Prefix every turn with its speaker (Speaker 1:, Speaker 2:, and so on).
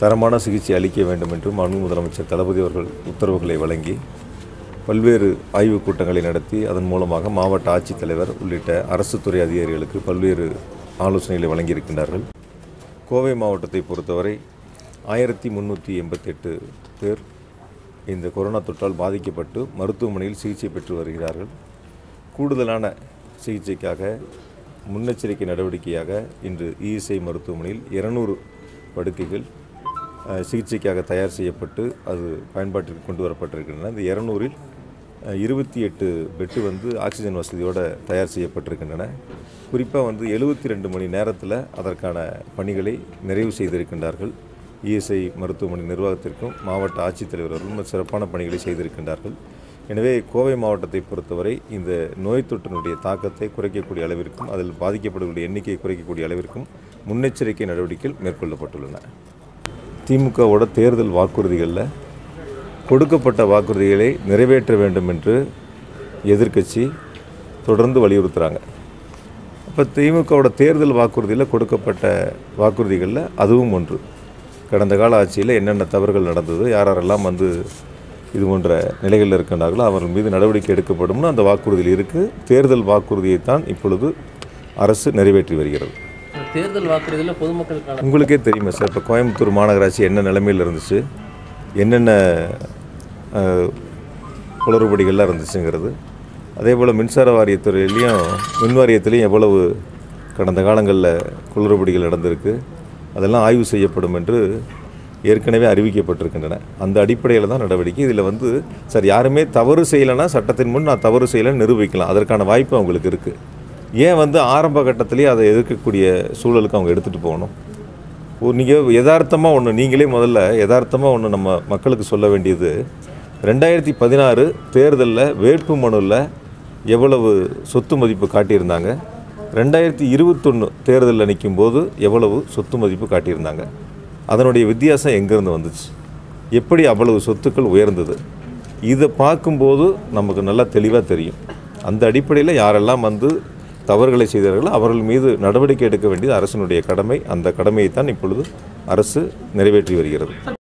Speaker 1: தரமான சிகிச்சை அளிக்க வேண்டும் என்று மாண்பு முதலமைச்சர் தளபதி அவர்கள் உத்தரவுகளை வழங்கி பல்வேறு ஆய்வுக் கூட்டங்களை நடத்தி அதன் மூலமாக மாவட்ட ஆட்சித்தலைவர் உள்ளிட்ட அரசு துறை அதிகாரிகளுக்கு பல்வேறு ஆலோசனைகளை வழங்கியிருக்கின்றார்கள் கோவை மாவட்டத்தை பொறுத்தவரை ஆயிரத்தி முந்நூற்றி எண்பத்தெட்டு பேர் இந்த கொரோனா தொற்றால் பாதிக்கப்பட்டு மருத்துவமனையில் சிகிச்சை பெற்று வருகிறார்கள் கூடுதலான சிகிச்சைக்காக முன்னெச்சரிக்கை நடவடிக்கையாக இன்று இஎஸ்ஐ மருத்துவமனையில் இருநூறு படுக்கைகள் அஹ், சிகிச்சைக்காக தயார் செய்யப்பட்டு அது பயன்பாட்டிற்கு கொண்டு வரப்பட்டிருக்கின்றன இந்த இரநூறில் இருபத்தி எட்டு பெட்டு வந்து ஆக்சிஜன் வசதியோடு தயார் செய்யப்பட்டிருக்கின்றன குறிப்பாக வந்து எழுபத்தி ரெண்டு மணி நேரத்தில் அதற்கான பணிகளை நிறைவு செய்திருக்கின்றார்கள் இஎஸ்ஐ மருத்துவமனை நிர்வாகத்திற்கும் மாவட்ட ஆட்சித்தலைவர் அவர்களும் சிறப்பான பணிகளை செய்திருக்கின்றார்கள் எனவே கோவை மாவட்டத்தை பொறுத்தவரை இந்த நோய் தொற்றினுடைய தாக்கத்தை குறைக்கக்கூடிய அளவிற்கும் அதில் பாதிக்கப்படக்கூடிய எண்ணிக்கையை குறைக்கக்கூடிய அளவிற்கும் முன்னெச்சரிக்கை நடவடிக்கைகள் மேற்கொள்ளப்பட்டுள்ளன திமுகவோட தேர்தல் வாக்குறுதிகளில் கொடுக்கப்பட்ட வாக்குறுதிகளை நிறைவேற்ற வேண்டும் என்று எதிர்க்கட்சி தொடர்ந்து வலியுறுத்துகிறாங்க அப்போ திமுகவோட தேர்தல் வாக்குறுதியில் கொடுக்கப்பட்ட வாக்குறுதிகளில் அதுவும் ஒன்று கடந்த கால ஆட்சியில் என்னென்ன தவறுகள் நடந்தது யார் யாரெல்லாம் வந்து இது போன்ற நிலைகளில் இருக்கின்றார்களோ அவர்கள் மீது நடவடிக்கை எடுக்கப்படும்னு அந்த வாக்குறுதியில் இருக்குது தேர்தல் வாக்குறுதியைத்தான் இப்பொழுது அரசு நிறைவேற்றி வருகிறது
Speaker 2: தேர்தல் வாக்குறுதியில் பொதுமக்களுக்கான
Speaker 1: உங்களுக்கே தெரியுமா சார் இப்போ கோயம்புத்தூர் மாநகராட்சி என்ன நிலைமையில் இருந்துச்சு என்னென்ன அஹ், குளறுபடிகள்லாம் இருந்துச்சுங்கிறது அதே போல் மின்சார வாரியத்துறையிலையும் மின் வாரியத்திலையும் எவ்வளவு கடந்த காலங்களில் குளறுபடிகள் நடந்திருக்கு அதெல்லாம் ஆய்வு செய்யப்படும் என்று ஏற்கனவே அறிவிக்கப்பட்டிருக்கின்றன அந்த அடிப்படையில் தான் நடவடிக்கை இதில் வந்து சார் யாருமே தவறு செய்யலைன்னா சட்டத்தின் முன் நான் தவறு செய்யலைன்னு நிரூபிக்கலாம் அதற்கான வாய்ப்பு அவங்களுக்கு இருக்குது ஏன் வந்து ஆரம்ப கட்டத்திலேயே அதை எதிர்க்கக்கூடிய சூழலுக்கு அவங்க எடுத்துகிட்டு போகணும் ஒரு நீங்கள் யதார்த்தமாக ஒன்று நீங்களே முதல்ல யதார்த்தமாக ஒன்று நம்ம மக்களுக்கு சொல்ல வேண்டியது ரெண்டாயிரத்தி பதினாறு தேர்தலில் வேட்பு மனுவில் எவ்வளவு சொத்து மதிப்பு காட்டியிருந்தாங்க ரெண்டாயிரத்தி இருபத்தொன்று தேர்தலில் நிற்கும் போது எவ்வளவு சொத்து மதிப்பு காட்டியிருந்தாங்க அதனுடைய வித்தியாசம் எங்கேருந்து வந்துச்சு எப்படி அவ்வளவு சொத்துக்கள் உயர்ந்தது இதை பார்க்கும்போது நமக்கு நல்லா தெளிவாக தெரியும் அந்த அடிப்படையில் யாரெல்லாம் வந்து தவறுகளை செய்தார்களோ அவர்கள் மீது நடவடிக்கை எடுக்க வேண்டியது அரசினுடைய கடமை அந்த கடமையைத்தான் இப்பொழுது அரசு நிறைவேற்றி வருகிறது